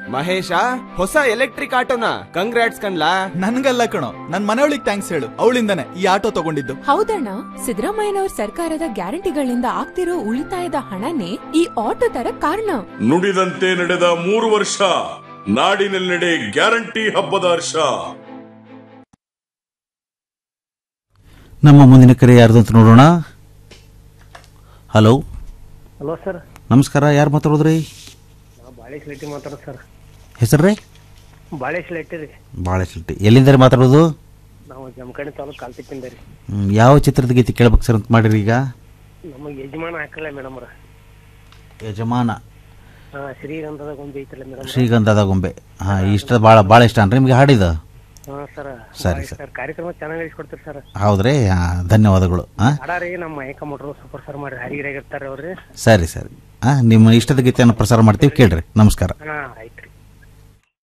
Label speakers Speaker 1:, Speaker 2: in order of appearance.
Speaker 1: ಮಹೇಶ ಹೊಸ electric ಆಟೋನ congrats ಕಣ್ಲಾ
Speaker 2: ನನ್ಗಲ್ಲ ಕಣೋ ನನ್ ಮನೆಯೊಳಿಗೆ ಥ್ಯಾಂಕ್ಸ್ ಹೇಳು ಅವಳಿಂದಾನೆ ಈ ಆಟೋ ತಗೊಂಡಿದ್ದು
Speaker 3: ಹೌದಣ್ಣ ಸಿದ್ದರಾಮಯ್ಯನವ್ರ ಸರ್ಕಾರದ ಗ್ಯಾರಂಟಿಗಳಿಂದ ಆಗ್ತಿರೋ ಉಳಿತಾಯದ ಹಣನೇ ಈ ಆಟೋ ತರ ಕಾರಣ
Speaker 4: ನುಡಿದಂತೆ ನಡೆದ ಮೂರು ವರ್ಷ ನಾಡಿನೆಲ್ಲೆಡೆ ಗ್ಯಾರಂಟಿ ಹಬ್ಬದ ಹರ್ಷ
Speaker 5: ನಮ್ಮ ಮುಂದಿನ ಕರೆ ಯಾರ್ದು ಅಂತ ನೋಡೋಣ ಹಲೋ
Speaker 6: ಹಲೋ ಸರ್
Speaker 5: ನಮಸ್ಕಾರ ಯಾರು ಮಾತಾಡೋದ್ರಿ
Speaker 6: ನಾವು ಬಾಳೇಶ್ ಲೆಟ್ಟಿ ಮಾತಾಡೋದು ಸರ್
Speaker 5: ಹೆಸರು ರೀ
Speaker 6: ಬಾಳೇಶ್ ಲೆಟ್ಟಿ ರೀ
Speaker 5: ಭಾಳ ಶಿಲ್ಟಿ ಎಲ್ಲಿಂದ ರೀ ಮಾತಾಡೋದು
Speaker 6: ನಾವು ಜಮಖಂಡಿ ತಾಲೂಕು ಕಾಲ್ತಿಪ್ಪಿಂದ ರೀ
Speaker 5: ಹ್ಮ್, ಯಾವ ಚಿತ್ರದ ಗೀತೆ ಕೇಳ್ಬೇಕು ಸರ್ ಅಂತ ಮಾಡಿರಿ ಈಗ
Speaker 6: ನಮಗೆ ಯಜಮಾನ ಹಾಕಲ್ಲ ಮೇಡಮ್ ಅವ್ರ
Speaker 5: ಯಜಮಾನ
Speaker 6: ಹಾ ಶ್ರೀಗಂಧದ ಗೊಂಬೆ ಐತಲ್ಲ ಮೇಡಮ್
Speaker 5: ಶ್ರೀಗಂಧದ ಗೊಂಬೆ ಹಾಂ ಇಷ್ಟ ಭಾಳ ಭಾಳ ಇಷ್ಟ ಅನ್ರಿ ನಿಮಗೆ ಹಾಡಿದ
Speaker 6: ಹಾ ಸರ್
Speaker 5: ಸರಿ, ಸರ್.
Speaker 6: ಸರ್ ಕಾರ್ಯಕ್ರಮ ಚೆನ್ನಾಗಿ ನಡೆಸ್ಕೊಡ್ತೀರಿ ಸರ್
Speaker 5: ಹೌದ್ರಿ ಹಾಂ ಧನ್ಯವಾದಗಳು ಹಾಂ
Speaker 6: ಹಾಡಾರಿ ನಮ್ಮ ಏಕ ಮೋಟ್ರು ಸೂಪರ್ ಸರ್ ಮಾಡಿ ಹರಿಗಿರಾಗಿರ್ತಾರೆ ಅವ್ರಿ
Speaker 5: ಸರಿ ಸರಿ ಹಾಂ ನಿಮ್ಮ ಇಷ್ಟದ ಗೀತೆಯನ್ನು ಪ್ರಸಾರ ಮಾಡ್ತೀವಿ ಕೇಳ್ರಿ ನಮಸ್ಕಾರ
Speaker 6: ಹಾ ಆಯ್ತು ರೀ